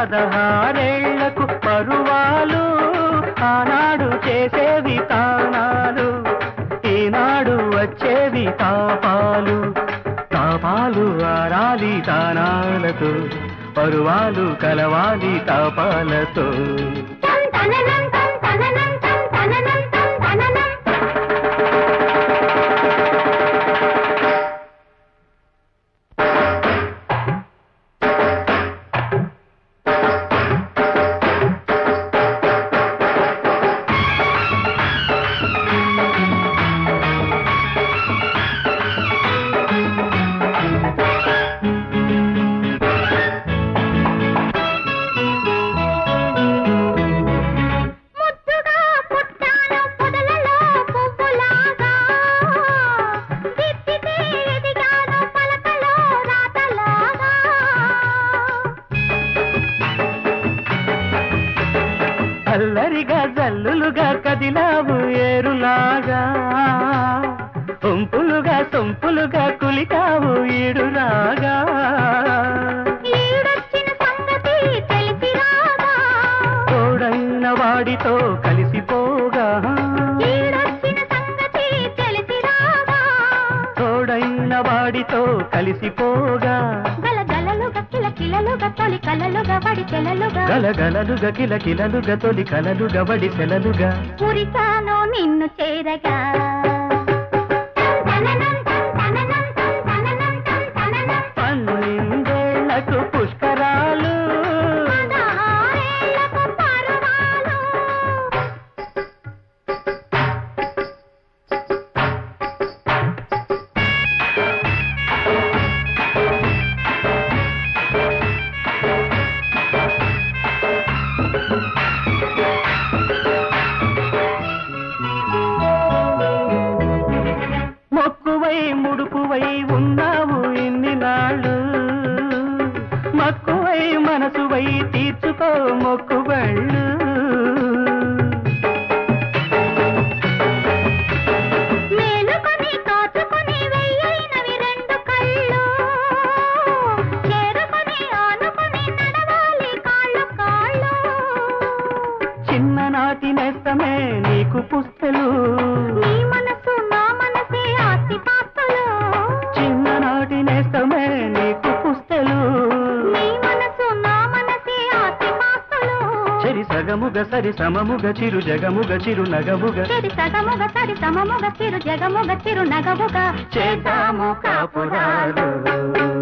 పదహారేళ్లకు పరువాలు ఆనాడు చేసేవి తానాలు ఈనాడు వచ్చేవి తాపాలు తాపాలు ఆరాలి తానాలతో పరువాలు కలవాలి తాపాలతో తం తననం తం తననం తం తననం తం తననం ముద్దుగా పుట్టాను పొదలలో పువ్వులాగా దిద్దితే ఎదిగాను పలకలో రాతలాగా అల్లరిగా జల్లులుగా కదిలావు ఏరులాగా సొంపులుగా సొంపులుగా కులికావు ఈడులాగా ఈడొచ్చిన సంగతి తెలిసి రాగా తోడైన వాడితో కలిసిపోగా ఈడొచ్చిన సంగతి తెలిసి రాగా తోడైన వాడితో కలిసిపోగా గలగలలుగా కిలకిలలుగా తొలి కలలుగా వడి తెలలుగా గలగలలుగా కిలకిలలుగా తొలి కలలుగా వడి సెలలుగా పురిసాను నిన్ను చేరగా తననం తం తననం తం తననం తం తననం పన్నెండేళ్లకు పుష్కరాలు పదహారేళ్లకు పరువాలు మొక్కువై ముడుపువై ఉన్నావు ఇన్ని నాళ్ళు మక్కువై మనసువై తీర్చుకో మొక్కుబళ్ళు మేలుకొని కాచుకొని వెయ్యైనవి రెండు కళ్ళు చేరుకొని ఆనుకొని నడవాలి కాళ్ళు కాళ్ళు చిన్ననాటి నేస్తమే నీకు పుస్తలు నీ మనసు నా మనసే ఆస్తి పాస్తులు చిన్ననాటి నేస్తమే నీకు పుస్తలు నీ మనసు నా మనసే ఆస్తి పాస్తులు చెరి సగముగ సరి సమముగ చిరు జగముగ చిరు నగముగ చెరి సగముగ సరి సమముగ చిరు జగముగ చిరు నగముగ చేద్దాము కాపురాలు